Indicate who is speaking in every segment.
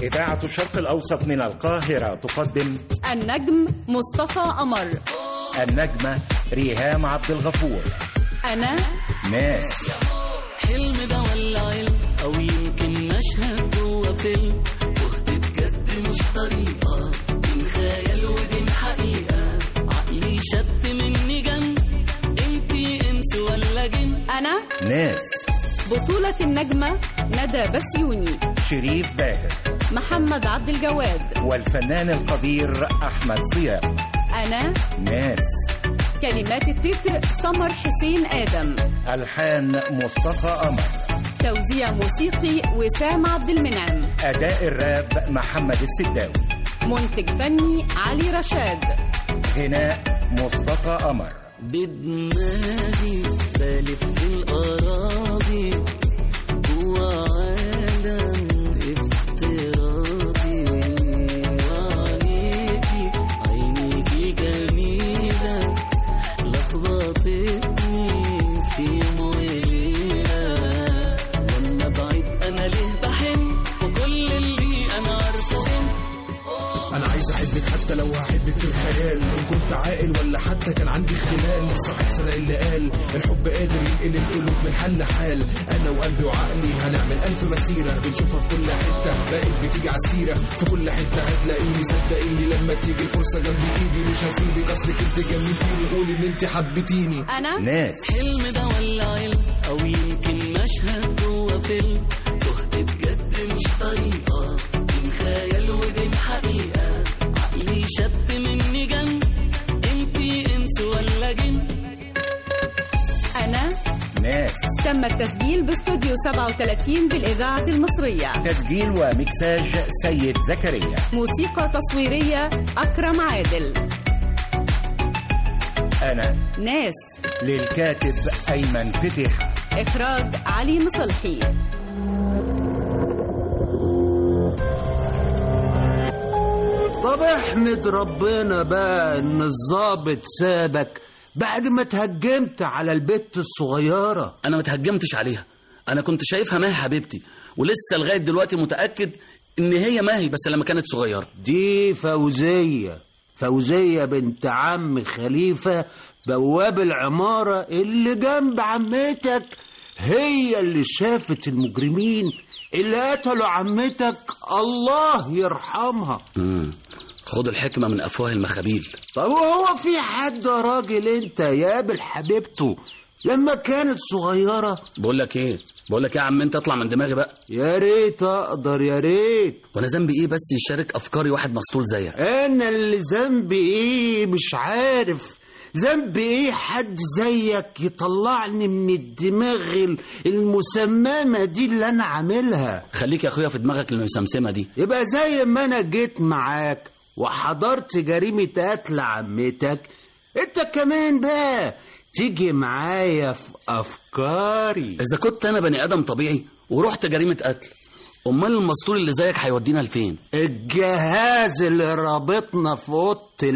Speaker 1: إذاعة الشرق الأوسط من القاهرة تقدم
Speaker 2: النجم مصطفى قمر
Speaker 1: النجمة ريهام عبد الغفور
Speaker 2: أنا
Speaker 1: ناس
Speaker 3: حلم ده ولا علم او يمكن مشهد جوه فيلم وقت بجد مش طريقه بين خيال وبين حقيقه عقلي شت مني جن انتي انس ولا جن
Speaker 2: أنا
Speaker 1: ناس
Speaker 2: بطولة النجمة ندى بسيوني
Speaker 1: شريف باهر
Speaker 2: محمد عبد الجواد
Speaker 1: والفنان القدير أحمد صيام
Speaker 2: أنا
Speaker 1: ناس
Speaker 2: كلمات التتر سمر حسين آدم
Speaker 1: ألحان مصطفى قمر
Speaker 2: توزيع موسيقي وسام عبد المنعم
Speaker 1: أداء الراب محمد السداوي
Speaker 2: منتج فني علي رشاد
Speaker 1: غناء مصطفى قمر
Speaker 3: بدماغي بلف في الأراضي جوا عالم افتراضي وعليكي عينيكي جميلة لخبطتني في يوم وليلة لما بعيد أنا ليه بحن وكل اللي أنا عارفه
Speaker 4: انا عايز احبك حتى لو هحبك في الخيال ان كنت عاقل ولا حتى كان عندي اختلال صاحب صدق اللي قال الحب قادر ينقل القلوب من حل لحال انا وقلبي وعقلي هنعمل الف مسيره بنشوفها في كل حته بقيت بتيجي على السيره في كل حته هتلاقيني صدقيني لما تيجي الفرصه جنب ايدي مش هسيبك اصلك انت جملتيني قولي ان انت حبيتيني
Speaker 2: أنا
Speaker 1: ناس
Speaker 3: حلم ده ولا علم او يمكن مشهد جوه فيلم تهت بجد مش طريقه بين خيال وبين حقيقه عقلي شت مني جن انتي انس ولا جن
Speaker 2: أنا
Speaker 1: ناس
Speaker 2: تم التسجيل باستوديو 37 بالإذاعة المصرية
Speaker 1: تسجيل ومكساج سيد زكريا
Speaker 2: موسيقى تصويرية أكرم عادل
Speaker 1: أنا
Speaker 2: ناس
Speaker 1: للكاتب أيمن فتح
Speaker 2: إخراج علي مصلحي
Speaker 5: طب احمد ربنا بقى ان الظابط سابك بعد ما تهجمت على البت الصغيرة
Speaker 3: انا ما تهجمتش عليها انا كنت شايفها ماهي حبيبتي ولسه لغايه دلوقتي متاكد ان هي ماهي بس لما كانت صغيره
Speaker 5: دي فوزية فوزية بنت عم خليفة بواب العمارة اللي جنب عمتك هي اللي شافت المجرمين اللي قتلوا عمتك الله يرحمها
Speaker 3: امم خد الحكمه من افواه المخابيل
Speaker 5: طب وهو في حد يا راجل انت يقابل حبيبته لما كانت صغيرة
Speaker 3: بقول لك ايه بقول لك ايه يا عم انت اطلع من دماغي بقى
Speaker 5: يا ريت اقدر يا ريت
Speaker 3: وانا ذنبي ايه بس يشارك افكاري واحد مسطول زيك
Speaker 5: انا اللي ذنبي ايه مش عارف ذنبي ايه حد زيك يطلعني من الدماغ ال- المسممة دي اللي انا عاملها
Speaker 3: خليك يا اخويا في دماغك المسمسمه دي
Speaker 5: يبقى زي ما انا جيت معاك وحضرت جريمة قتل عمتك انت كمان بقى تيجي معايا في افكاري
Speaker 3: اذا كنت انا بني ادم طبيعي ورحت جريمه قتل امال المسطول اللي زيك هيودينا لفين
Speaker 5: الجهاز اللي رابطنا في اوضه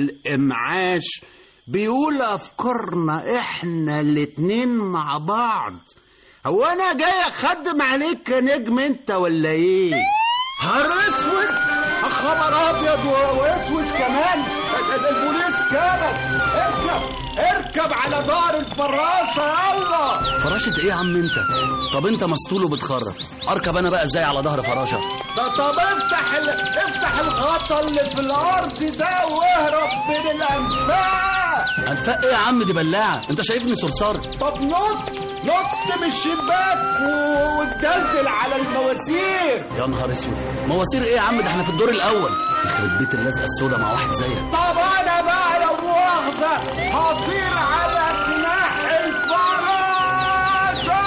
Speaker 5: الامعاش بيقول افكارنا احنا الاتنين مع بعض هو انا جاي اخدم عليك يا نجم انت ولا ايه هر اسود خبر ابيض و- واسود كمان ده- ده البوليس كامل اركب اركب على ظهر الفراشه يلا
Speaker 3: فراشه ايه يا عم انت طب انت مسطول وبتخرف اركب انا بقى ازاي على ظهر فراشه
Speaker 5: ده طب افتح ال... افتح الغطا اللي في الارض ده واهرب من الانفاق
Speaker 3: انفاق ايه يا عم دي بلاعه انت شايفني صرصار
Speaker 5: طب نط نط من الشباك و- واتدلدل على المواسير
Speaker 3: يا نهار اسود مواسير ايه يا عم ده احنا في الدور الاول يخرب بيت اللزقه السودا مع واحد زيك
Speaker 5: طب انا بقى لو مؤاخذه هطير على جناح الفراشه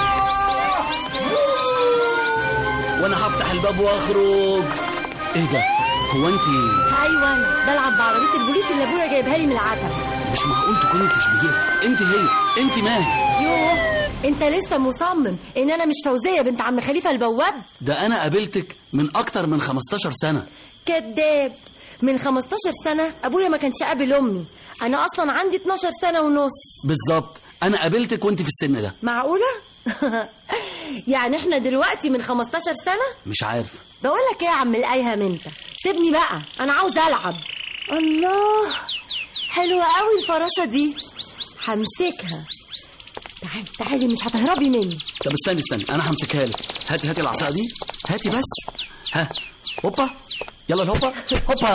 Speaker 3: وانا هفتح الباب واخرج ايه ده هو انت
Speaker 6: ايوه انا بلعب بعربيه البوليس اللي ابويا جايبها لي من العتبه
Speaker 3: مش معقول تكوني تشبهيها انت هي انت ماهي
Speaker 6: يوه انت لسه مصمم ان انا مش فوزيه بنت عم خليفه البواب
Speaker 3: ده انا قابلتك من اكتر من 15 سنه
Speaker 6: كذاب من 15 سنه ابويا ما كانش قابل امي انا اصلا عندي 12 سنه ونص
Speaker 3: بالظبط انا قابلتك وانت في السن ده
Speaker 6: معقوله يعني احنا دلوقتي من 15 سنة
Speaker 3: مش عارف
Speaker 6: بقول لك ايه يا عم الايهم انت سيبني بقى انا عاوز العب الله حلوة قوي الفراشة دي همسكها تعالي تعالي مش هتهربي مني
Speaker 3: طب استني استني انا همسكها لك هاتي هاتي العصايه دي هاتي بس ها هوبا يلا الهوبا هوبا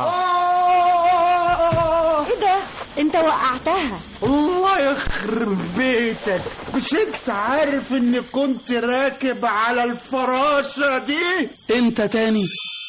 Speaker 6: ايه ده انت وقعتها
Speaker 5: الله يخرب بيتك مش انت عارف اني كنت راكب على الفراشة دي
Speaker 3: انت تاني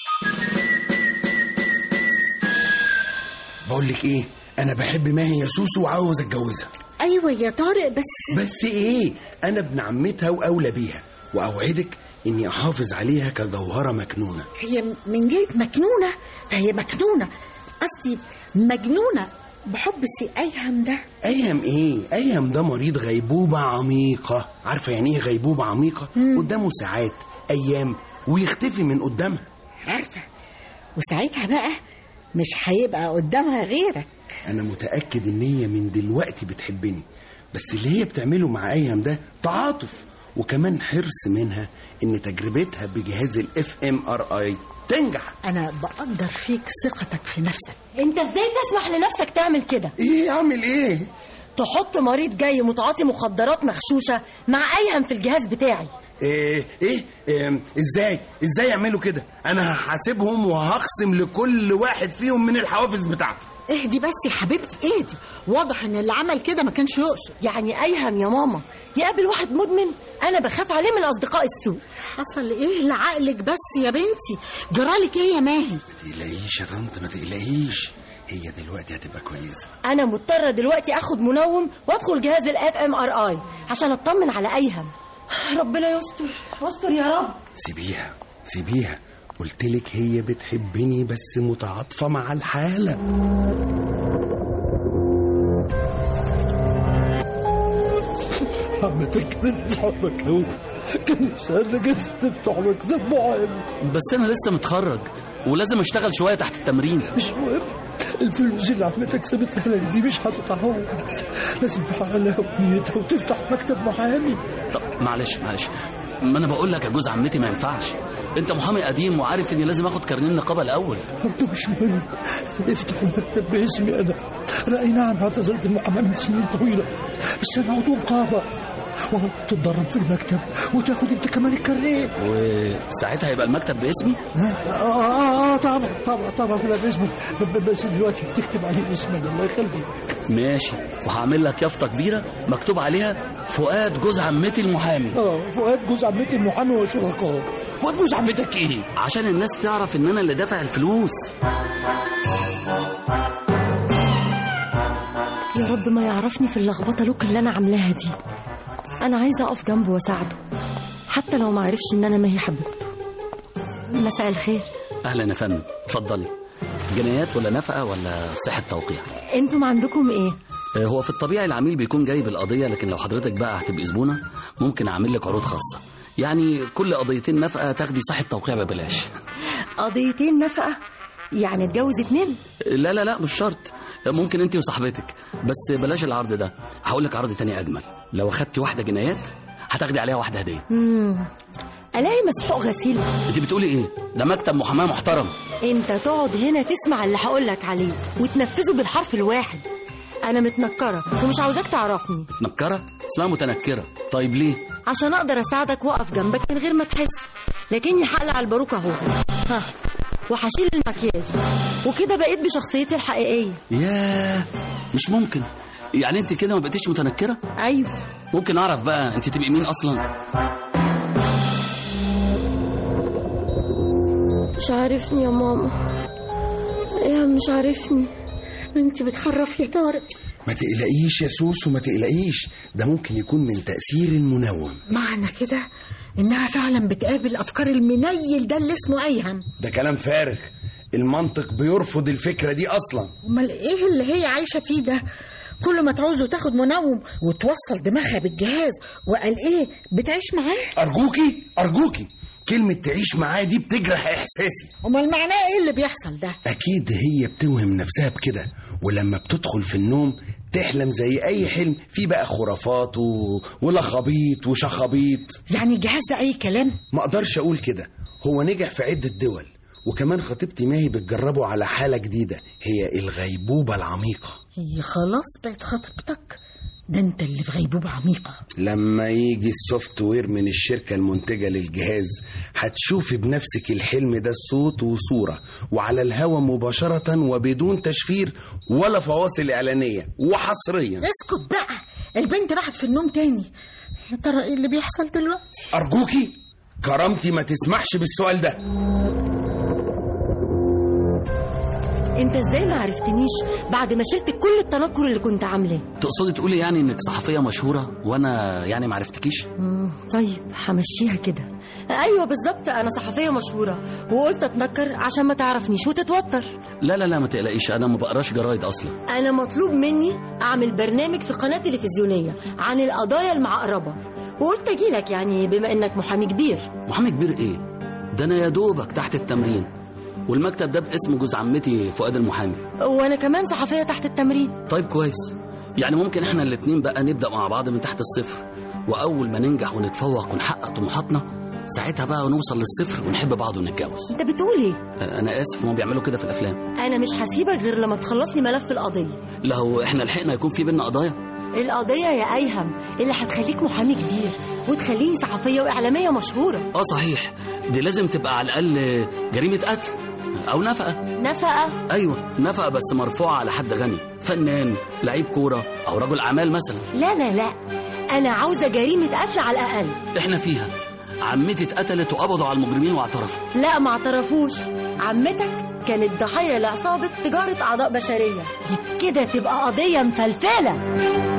Speaker 4: بقول لك ايه انا بحب ماهي يا سوسو وعاوز اتجوزها
Speaker 7: ايوه يا طارق بس
Speaker 4: بس ايه انا ابن عمتها واولى بيها واوعدك اني احافظ عليها كجوهره مكنونه
Speaker 7: هي من جهه مكنونه فهي مكنونه قصدي مجنونه بحب سي ايهم ده
Speaker 4: ايهم ايه ايهم ده مريض غيبوبه عميقه عارفه يعني ايه غيبوبه عميقه قدامه ساعات ايام ويختفي من قدامها
Speaker 7: عارفه وساعتها بقى مش هيبقى قدامها غيرك
Speaker 4: انا متاكد ان هي من دلوقتي بتحبني بس اللي هي بتعمله مع ايهم ده تعاطف وكمان حرص منها ان تجربتها بجهاز الاف ام ار اي تنجح
Speaker 7: انا بقدر فيك ثقتك في نفسك
Speaker 6: انت ازاي تسمح لنفسك تعمل كده
Speaker 4: ايه اعمل ايه
Speaker 6: تحط مريض جاي متعاطي مخدرات مغشوشه مع ايهم في الجهاز بتاعي
Speaker 4: ايه ايه, إيه ازاي ازاي يعملوا كده انا هحاسبهم وهخصم لكل واحد فيهم من الحوافز بتاعته
Speaker 7: اهدي بس يا حبيبتي اهدي واضح ان اللي عمل كده ما كانش يقصد
Speaker 6: يعني ايهم يا ماما يقابل واحد مدمن انا بخاف عليه من اصدقاء السوء
Speaker 7: حصل ايه لعقلك بس يا بنتي جرالك ايه يا ماهي
Speaker 4: ما تقلقيش يا طنط ما تقلقيش هي دلوقتي هتبقى كويسه
Speaker 6: انا مضطره دلوقتي اخد منوم وادخل جهاز الاف ام ار اي عشان اطمن على ايهم ربنا يستر استر يا رب
Speaker 4: سيبيها سيبيها قلتلك هي بتحبني بس متعاطفه مع الحاله
Speaker 8: عمتك بنت عمك هو كان يسألني جزت بتاع مكتب معين
Speaker 3: بس انا لسه متخرج ولازم اشتغل شويه تحت التمرين
Speaker 8: مش مهم الفلوس اللي عمتك سابتها لك دي مش هتتعوض لازم تفعلها بنيتها وتفتح مكتب محامي
Speaker 3: طب معلش معلش ما انا بقول لك يا جوز عمتي ما ينفعش انت محامي قديم وعارف اني لازم اخد كارنيه النقابه الاول
Speaker 8: برضه مش مهم افتح المكتب باسمي انا انا اي نعم اعتزلت المحاماه من سنين طويله بس انا عضو نقابه وهو تتدرب في المكتب وتاخد انت كمان الكارنيه
Speaker 3: وساعتها هيبقى المكتب باسمي
Speaker 8: اه اه اه, آه طبعا طبعا طبعا لا اسمه ب- ب- بس دلوقتي بتكتب عليه اسمك الله يخليك
Speaker 3: ماشي وهعمل لك يافطه كبيره مكتوب عليها فؤاد جوز عمتي المحامي
Speaker 8: اه فؤاد جوز عمتي المحامي وشركائه فؤاد جوز عمتك ايه؟
Speaker 3: عشان الناس تعرف ان انا اللي دافع الفلوس
Speaker 6: يا رب ما يعرفني في اللخبطه لوك اللي انا عاملاها دي انا عايزه اقف جنبه واساعده حتى لو ما عرفش ان انا ماهي حبيبته مساء الخير
Speaker 3: اهلا يا فندم اتفضلي جنايات ولا نفقه ولا صحه توقيع
Speaker 6: انتم عندكم ايه
Speaker 3: آه، هو في الطبيعي العميل بيكون جايب القضيه لكن لو حضرتك بقى هتبقي زبونه ممكن اعمل لك عروض خاصه يعني كل قضيتين نفقه تاخدي صحه توقيع ببلاش
Speaker 6: قضيتين نفقه يعني اتجوز اتنين
Speaker 3: لا لا لا مش شرط ممكن انت وصاحبتك بس بلاش العرض ده هقول لك عرض تاني اجمل لو اخدتي واحده جنايات هتاخدي عليها واحده هديه
Speaker 6: مم. الاقي مسحوق غسيل
Speaker 3: انت بتقولي ايه ده مكتب محاماه محترم
Speaker 6: انت تقعد هنا تسمع اللي هقولك عليه وتنفذه بالحرف الواحد انا متنكره ومش عاوزاك تعرفني
Speaker 3: نكره اسمها متنكره طيب ليه
Speaker 6: عشان اقدر اساعدك واقف جنبك من غير ما تحس لكني هقلع الباروكه اهو ها وهشيل المكياج وكده بقيت بشخصيتي الحقيقيه
Speaker 3: ياه مش ممكن يعني انت كده ما بقيتيش متنكره
Speaker 6: ايوه
Speaker 3: ممكن اعرف بقى انت تبقي مين اصلا
Speaker 6: مش عارفني يا ماما يا مش عارفني
Speaker 7: انت بتخرف يا طارق
Speaker 4: ما تقلقيش يا سوسو ما تقلقيش ده ممكن يكون من تأثير المنوم
Speaker 7: معنى كده انها فعلا بتقابل افكار المنيل ده اللي اسمه ايهم
Speaker 4: ده كلام فارغ المنطق بيرفض الفكرة دي أصلا
Speaker 7: امال ايه اللي هي عايشه فيه ده كل ما تعوزه تاخد منوم وتوصل دماغها بالجهاز وقال ايه بتعيش معاه
Speaker 4: أرجوكي أرجوكي كلمة تعيش معاه دي بتجرح إحساسي
Speaker 7: امال معناه ايه اللي بيحصل ده
Speaker 4: أكيد هي بتوهم نفسها بكده ولما بتدخل في النوم
Speaker 9: تحلم زي اي حلم في بقى خرافات و... ولخبيط وشخابيط
Speaker 7: يعني الجهاز ده اي كلام
Speaker 9: ما اقدرش اقول كده هو نجح في عدة دول وكمان خطيبتي ماهي بتجربه على حالة جديدة هي الغيبوبة العميقة
Speaker 7: هي خلاص بقت خطيبتك ده انت اللي في غيبوبة عميقة
Speaker 9: لما يجي السوفت وير من الشركة المنتجة للجهاز هتشوفي بنفسك الحلم ده صوت وصورة وعلى الهوا مباشرة وبدون تشفير ولا فواصل إعلانية وحصريا
Speaker 7: اسكت بقى البنت راحت في النوم تاني يا ترى ايه اللي بيحصل دلوقتي
Speaker 9: أرجوكي كرامتي ما تسمحش بالسؤال ده
Speaker 6: انت ازاي ما عرفتنيش بعد ما شلت كل التنكر اللي كنت عاملاه
Speaker 3: تقصدي تقولي يعني انك صحفيه مشهوره وانا يعني ما عرفتكيش
Speaker 6: مم، طيب همشيها كده ايوه بالظبط انا صحفيه مشهوره وقلت اتنكر عشان ما تعرفنيش وتتوتر
Speaker 3: لا لا لا ما تقلقيش انا ما بقراش جرايد اصلا
Speaker 6: انا مطلوب مني اعمل برنامج في قناه تلفزيونيه عن القضايا المعقربه وقلت اجيلك يعني بما انك محامي كبير
Speaker 3: محامي كبير ايه ده انا يا دوبك تحت التمرين والمكتب ده باسم جوز عمتي فؤاد المحامي
Speaker 6: وانا كمان صحفيه تحت التمرين
Speaker 3: طيب كويس يعني ممكن احنا الاتنين بقى نبدا مع بعض من تحت الصفر واول ما ننجح ونتفوق ونحقق طموحاتنا ساعتها بقى نوصل للصفر ونحب بعض ونتجوز
Speaker 6: انت بتقول ايه
Speaker 3: انا اسف هم بيعملوا كده في الافلام
Speaker 6: انا مش هسيبك غير لما تخلص لي ملف القضيه
Speaker 3: لو احنا لحقنا يكون في بينا قضايا
Speaker 6: القضيه يا ايهم اللي هتخليك محامي كبير وتخليني صحفيه واعلاميه مشهوره
Speaker 3: اه صحيح دي لازم تبقى على الاقل جريمه قتل او نفقه
Speaker 6: نفقه
Speaker 3: ايوه نفقه بس مرفوعه على حد غني فنان لعيب كوره او رجل اعمال مثلا
Speaker 6: لا لا لا انا عاوزه جريمه قتل على الاقل
Speaker 3: احنا فيها عمتي اتقتلت وقبضوا على المجرمين واعترفوا
Speaker 6: لا ما اعترفوش عمتك كانت ضحيه لعصابه تجاره اعضاء بشريه دي كده تبقى قضيه مفلفله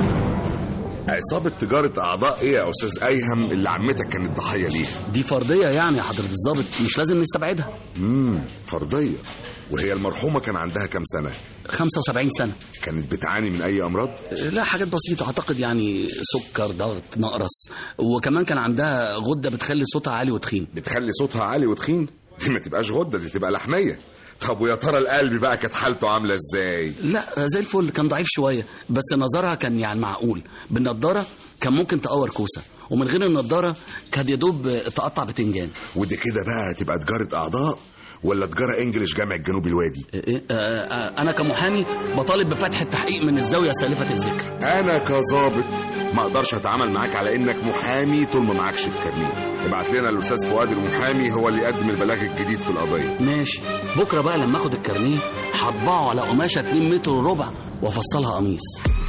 Speaker 10: عصابة تجارة أعضاء إيه يا أستاذ أيهم اللي عمتك كانت ضحية ليها؟
Speaker 3: دي فرضيه يعني يا حضره الضابط مش لازم نستبعدها
Speaker 10: امم فرضية وهي المرحومة كان عندها كام سنة؟
Speaker 3: 75 سنه
Speaker 10: كانت بتعاني من أي أمراض؟
Speaker 3: لا حاجات بسيطه اعتقد يعني سكر ضغط نقرس وكمان كان عندها غده بتخلي صوتها عالي وتخين
Speaker 10: بتخلي صوتها عالي وتخين؟ دي ما تبقاش غدة دي تبقى لحمية طب ويا ترى القلب بقى كانت حالته عاملة إزاي؟
Speaker 3: لا زي الفل كان ضعيف شويه بس نظرها كان يعني معقول بالنضاره كان ممكن تقور كوسه ومن غير النضاره كان يا دوب تقطع بتنجان
Speaker 10: ودي كده بقى تبقى تجارة أعضاء ولا تجارة إنجليش جامع الجنوب الوادي؟
Speaker 3: إيه؟ آه، آه، انا كمحامي بطالب بفتح التحقيق من الزاويه سالفه الذكر
Speaker 10: أنا كظابط ما أقدرش أتعامل معاك على إنك محامي طول ما معكش الكارنيه ابعت لنا الأستاذ فؤاد المحامي هو اللي يقدم البلاغ الجديد في القضية
Speaker 3: ماشي بكره بقى لما اخد الكارنيه هطبعه على قماشه 2 متر وربع وافصلها قميص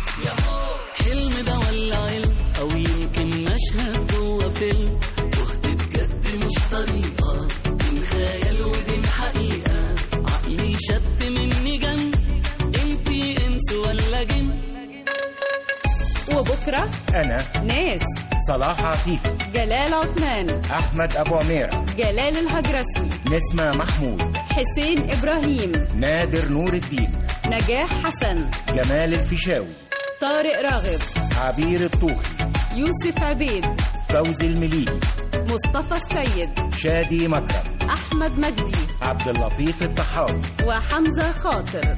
Speaker 11: حلم ده ولا علم او يمكن مشهد جوه فيلم تهت بجد مش طريقه بين خيال وبين حقيقه عقلي شد مني جن انتي انس ولا جن
Speaker 2: وبكرة
Speaker 1: أنا
Speaker 2: ناس
Speaker 1: صلاح عفيفي
Speaker 2: جلال عثمان
Speaker 1: أحمد أبو عميرة
Speaker 2: جلال الهجرسي
Speaker 1: نسمة محمود
Speaker 2: حسين إبراهيم
Speaker 1: نادر نور الدين
Speaker 2: نجاح حسن
Speaker 1: جمال الفيشاوي
Speaker 2: طارق راغب
Speaker 1: عبير الطوخي
Speaker 2: يوسف عبيد
Speaker 1: فوزي المليجي
Speaker 2: مصطفى السيد
Speaker 1: شادي مكرم
Speaker 2: أحمد مجدي
Speaker 1: عبد اللطيف الطحاوي
Speaker 2: وحمزة خاطر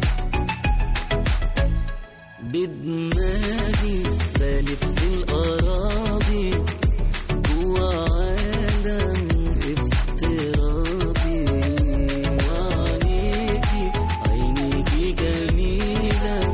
Speaker 11: بدماغي بلف في الأراضي جوا عالم افتراضي وعليكي عينيكي جميلة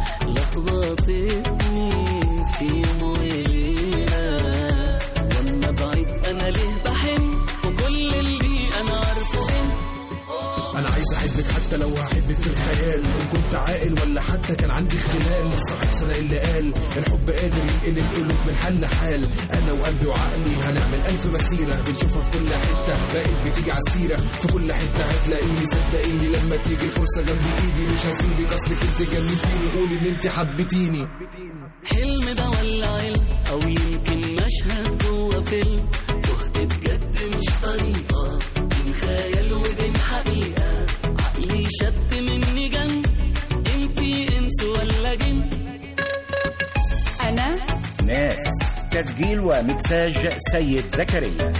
Speaker 11: لخبطتني في يوم وليلة وانا بعيد انا ليه بحن وكل اللي انا عارفه ان
Speaker 4: انا عايز احبك حتى لو هحبك في الخيال ان كنت عاقل ولا حتى كان عندي اختلال صاحب صدق اللي قال الحب قادر ينقل القلوب من حل لحال انا وقلبي وعقلي هنعمل الف مسيره بنشوفها في كل حته بقت بتيجي على السيره في كل حته هتلاقيني صدقيني لما تيجي الفرصه جنب ايدي مش هسيبك اصلك انت جننتيني قولي ان انت حبيتيني
Speaker 11: حلم ده ولا علم او يمكن مشهد جوه فيلم تهت بجد مش طريقه بين خيال وبين حقيقه عقلي شد مني جن انتي انس ولا جن
Speaker 2: أنا
Speaker 1: ناس تسجيل ومكساج سيد زكريا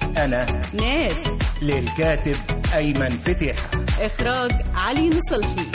Speaker 1: أنا
Speaker 2: ناس
Speaker 1: للكاتب أيمن فتح
Speaker 2: إخراج علي نصلحي